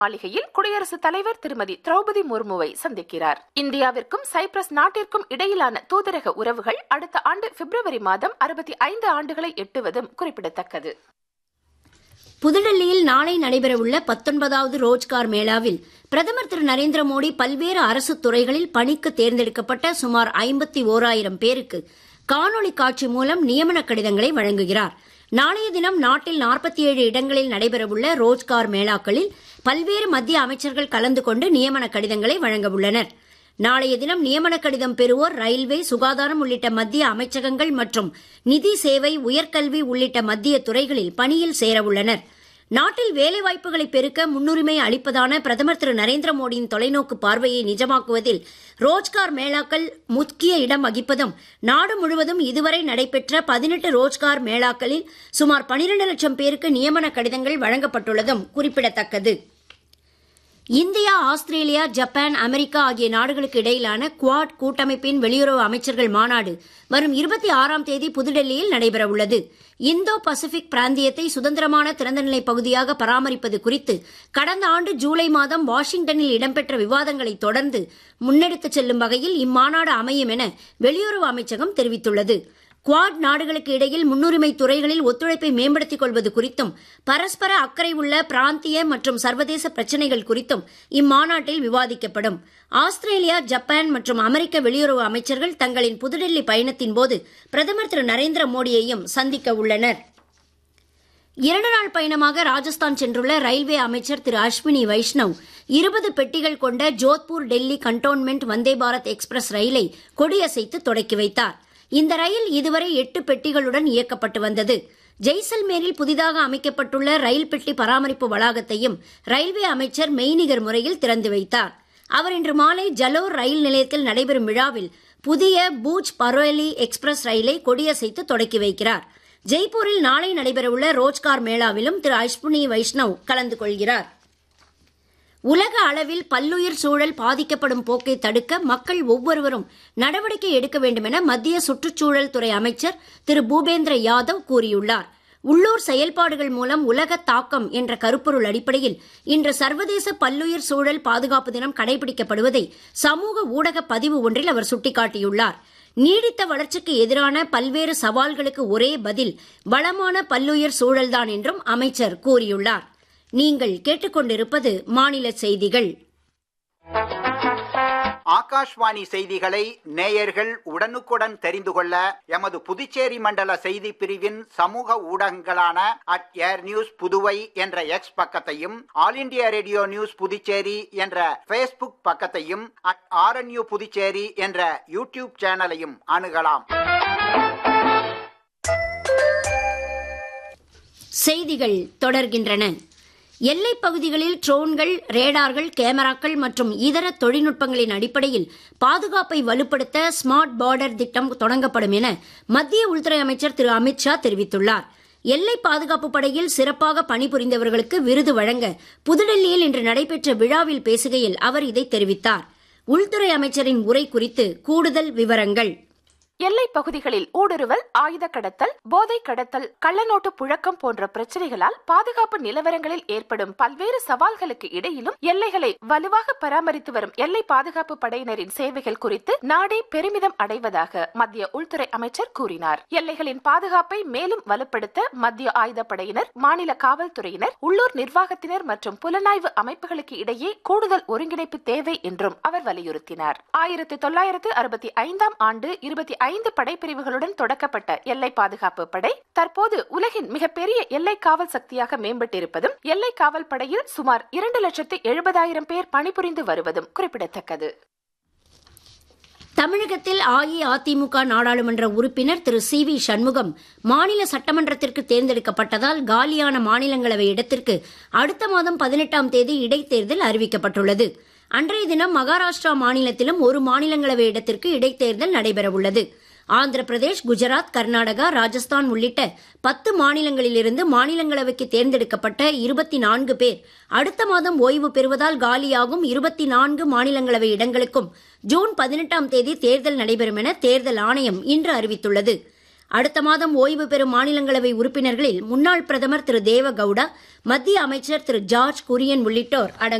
மாளிகையில் குடியரசுத் தலைவர் திருமதி திரௌபதி முர்முவை சந்திக்கிறார் இந்தியாவிற்கும் சைப்ரஸ் நாட்டிற்கும் இடையிலான தூதரக உறவுகள் அடுத்த ஆண்டு பிப்ரவரி மாதம் அறுபத்தி ஐந்து ஆண்டுகளை எட்டுவதும் குறிப்பிடத்தக்கது புதுடெல்லியில் நாளை நடைபெறவுள்ள பத்தொன்பதாவது ரோஜ்கார் மேளாவில் பிரதமர் திரு நரேந்திர மோடி பல்வேறு அரசு துறைகளில் பணிக்கு தேர்ந்தெடுக்கப்பட்ட சுமார் ஐம்பத்தி ஓராயிரம் பேருக்கு காணொளி காட்சி மூலம் நியமன கடிதங்களை வழங்குகிறார் நாளைய தினம் நாட்டில் நாற்பத்தி ஏழு இடங்களில் நடைபெறவுள்ள ரோஜ்கார் மேளாக்களில் பல்வேறு மத்திய அமைச்சர்கள் கலந்து கொண்டு நியமன கடிதங்களை வழங்க உள்ளனர் நாளைய தினம் நியமன கடிதம் பெறுவோர் ரயில்வே சுகாதாரம் உள்ளிட்ட மத்திய அமைச்சகங்கள் மற்றும் நிதி சேவை உயர்கல்வி உள்ளிட்ட மத்திய துறைகளில் பணியில் சேரவுள்ளனர் நாட்டில் வேலைவாய்ப்புகளை பெருக்க முன்னுரிமை அளிப்பதான பிரதமர் திரு நரேந்திர மோடியின் தொலைநோக்கு பார்வையை நிஜமாக்குவதில் ரோஜ்கார் மேளாக்கள் முக்கிய இடம் வகிப்பதும் நாடு முழுவதும் இதுவரை நடைபெற்ற பதினெட்டு ரோஜ்கார் மேளாக்களில் சுமார் பனிரெண்டு லட்சம் பேருக்கு நியமன கடிதங்கள் வழங்கப்பட்டுள்ளதும் குறிப்பிடத்தக்கது இந்தியா ஆஸ்திரேலியா ஜப்பான் அமெரிக்கா ஆகிய நாடுகளுக்கு இடையிலான குவாட் கூட்டமைப்பின் வெளியுறவு அமைச்சர்கள் மாநாடு வரும் இருபத்தி ஆறாம் தேதி புதுடெல்லியில் நடைபெறவுள்ளது இந்தோ பசிபிக் பிராந்தியத்தை சுதந்திரமான திறந்தநிலை பகுதியாக பராமரிப்பது குறித்து கடந்த ஆண்டு ஜூலை மாதம் வாஷிங்டனில் இடம்பெற்ற விவாதங்களை தொடர்ந்து முன்னெடுத்துச் செல்லும் வகையில் இம்மாநாடு அமையும் என வெளியுறவு அமைச்சகம் தெரிவித்துள்ளது குவாட் நாடுகளுக்கு இடையில் முன்னுரிமை துறைகளில் ஒத்துழைப்பை மேம்படுத்திக் கொள்வது குறித்தும் பரஸ்பர அக்கறை உள்ள பிராந்திய மற்றும் சர்வதேச பிரச்சினைகள் குறித்தும் இம்மாநாட்டில் விவாதிக்கப்படும் ஆஸ்திரேலியா ஜப்பான் மற்றும் அமெரிக்க வெளியுறவு அமைச்சர்கள் தங்களின் புதுடெல்லி பயணத்தின் போது பிரதமர் திரு நரேந்திர மோடியையும் சந்திக்க உள்ளனர் இரண்டு நாள் பயணமாக ராஜஸ்தான் சென்றுள்ள ரயில்வே அமைச்சர் திரு அஸ்வினி வைஷ்ணவ் இருபது பெட்டிகள் கொண்ட ஜோத்பூர் டெல்லி கண்டோன்மெண்ட் வந்தே பாரத் எக்ஸ்பிரஸ் ரயிலை கொடியசைத்து தொடக்கி வைத்தார் இந்த ரயில் இதுவரை எட்டு பெட்டிகளுடன் இயக்கப்பட்டு வந்தது ஜெய்சல்மேரில் புதிதாக அமைக்கப்பட்டுள்ள ரயில் பெட்டி பராமரிப்பு வளாகத்தையும் ரயில்வே அமைச்சர் மெய்நிகர் முறையில் திறந்து வைத்தார் அவர் இன்று மாலை ஜலோர் ரயில் நிலையத்தில் நடைபெறும் விழாவில் புதிய பூஜ் பரோலி எக்ஸ்பிரஸ் ரயிலை கொடியசைத்து தொடக்கி வைக்கிறார் ஜெய்ப்பூரில் நாளை நடைபெறவுள்ள ரோஜ்கார் மேளாவிலும் திரு அஸ்வினி வைஷ்ணவ் கலந்து கொள்கிறார் உலக அளவில் பல்லுயிர் சூழல் பாதிக்கப்படும் போக்கை தடுக்க மக்கள் ஒவ்வொருவரும் நடவடிக்கை எடுக்க வேண்டும் என மத்திய சுற்றுச்சூழல் துறை அமைச்சர் திரு பூபேந்திர யாதவ் கூறியுள்ளார் உள்ளூர் செயல்பாடுகள் மூலம் உலக தாக்கம் என்ற கருப்பொருள் அடிப்படையில் இன்று சர்வதேச பல்லுயிர் சூழல் பாதுகாப்பு தினம் கடைபிடிக்கப்படுவதை சமூக ஊடக பதிவு ஒன்றில் அவர் சுட்டிக்காட்டியுள்ளார் நீடித்த வளர்ச்சிக்கு எதிரான பல்வேறு சவால்களுக்கு ஒரே பதில் வளமான பல்லுயிர் சூழல்தான் என்றும் அமைச்சர் கூறியுள்ளார் நீங்கள் கேட்டுக்கொண்டிருப்பது மாநில செய்திகள் ஆகாஷ்வாணி செய்திகளை நேயர்கள் உடனுக்குடன் தெரிந்து கொள்ள எமது புதுச்சேரி மண்டல செய்தி பிரிவின் சமூக ஊடகங்களான அட் ஏர் நியூஸ் புதுவை என்ற எக்ஸ் பக்கத்தையும் All India Radio News Puducherry என்ற பேஸ்புக் பக்கத்தையும் அட் ஆர்என்யூ புதுச்சேரி என்ற யூடியூப் சேனலையும் அணுகலாம் செய்திகள் தொடர்கின்றன எல்லைப் பகுதிகளில் ட்ரோன்கள் ரேடார்கள் கேமராக்கள் மற்றும் இதர தொழில்நுட்பங்களின் அடிப்படையில் பாதுகாப்பை வலுப்படுத்த ஸ்மார்ட் பார்டர் திட்டம் தொடங்கப்படும் என மத்திய உள்துறை அமைச்சர் திரு அமித்ஷா தெரிவித்துள்ளார் எல்லை பாதுகாப்பு படையில் சிறப்பாக பணிபுரிந்தவர்களுக்கு விருது வழங்க புதுடெல்லியில் இன்று நடைபெற்ற விழாவில் பேசுகையில் அவர் இதை தெரிவித்தார் உள்துறை அமைச்சரின் உரை குறித்து கூடுதல் விவரங்கள் எல்லை பகுதிகளில் ஊடுருவல் ஆயுத கடத்தல் போதை கடத்தல் கள்ளநோட்டு புழக்கம் போன்ற பிரச்சனைகளால் பாதுகாப்பு நிலவரங்களில் ஏற்படும் பல்வேறு சவால்களுக்கு இடையிலும் எல்லைகளை வலுவாக பராமரித்து வரும் எல்லை பாதுகாப்பு படையினரின் சேவைகள் குறித்து நாடே பெருமிதம் அடைவதாக மத்திய உள்துறை அமைச்சர் கூறினார் எல்லைகளின் பாதுகாப்பை மேலும் வலுப்படுத்த மத்திய ஆயுதப்படையினர் மாநில காவல்துறையினர் உள்ளூர் நிர்வாகத்தினர் மற்றும் புலனாய்வு அமைப்புகளுக்கு இடையே கூடுதல் ஒருங்கிணைப்பு தேவை என்றும் அவர் வலியுறுத்தினார் ஆயிரத்தி தொள்ளாயிரத்து அறுபத்தி ஐந்தாம் ஆண்டு இருபத்தி ஐந்து படைப்பிரிவுகளுடன் தொடக்கப்பட்ட எல்லை பாதுகாப்பு படை தற்போது உலகின் மிகப்பெரிய எல்லை காவல் சக்தியாக மேம்பட்டிருப்பதும் எல்லை காவல் படையில் சுமார் இரண்டு லட்சத்து எழுபதாயிரம் பேர் பணிபுரிந்து வருவதும் குறிப்பிடத்தக்கது தமிழகத்தில் அஇஅதிமுக நாடாளுமன்ற உறுப்பினர் திரு சி வி சண்முகம் மாநில சட்டமன்றத்திற்கு தேர்ந்தெடுக்கப்பட்டதால் காலியான மாநிலங்களவை இடத்திற்கு அடுத்த மாதம் பதினெட்டாம் தேதி இடைத்தேர்தல் அறிவிக்கப்பட்டுள்ளது அன்றைய தினம் மகாராஷ்டிரா மாநிலத்திலும் ஒரு மாநிலங்களவை இடத்திற்கு இடைத்தேர்தல் நடைபெறவுள்ளது ஆந்திர பிரதேஷ் குஜராத் கர்நாடகா ராஜஸ்தான் உள்ளிட்ட பத்து மாநிலங்களிலிருந்து மாநிலங்களவைக்கு தேர்ந்தெடுக்கப்பட்ட இருபத்தி நான்கு பேர் அடுத்த மாதம் ஓய்வு பெறுவதால் காலியாகும் இருபத்தி நான்கு மாநிலங்களவை இடங்களுக்கும் ஜூன் பதினெட்டாம் தேதி தேர்தல் நடைபெறும் என தேர்தல் ஆணையம் இன்று அறிவித்துள்ளது அடுத்த மாதம் ஓய்வு பெறும் மாநிலங்களவை உறுப்பினர்களில் முன்னாள் பிரதமர் திரு தேவ கவுடா மத்திய அமைச்சர் திரு ஜார்ஜ் குரியன் உள்ளிட்டோர் அடங்குவர்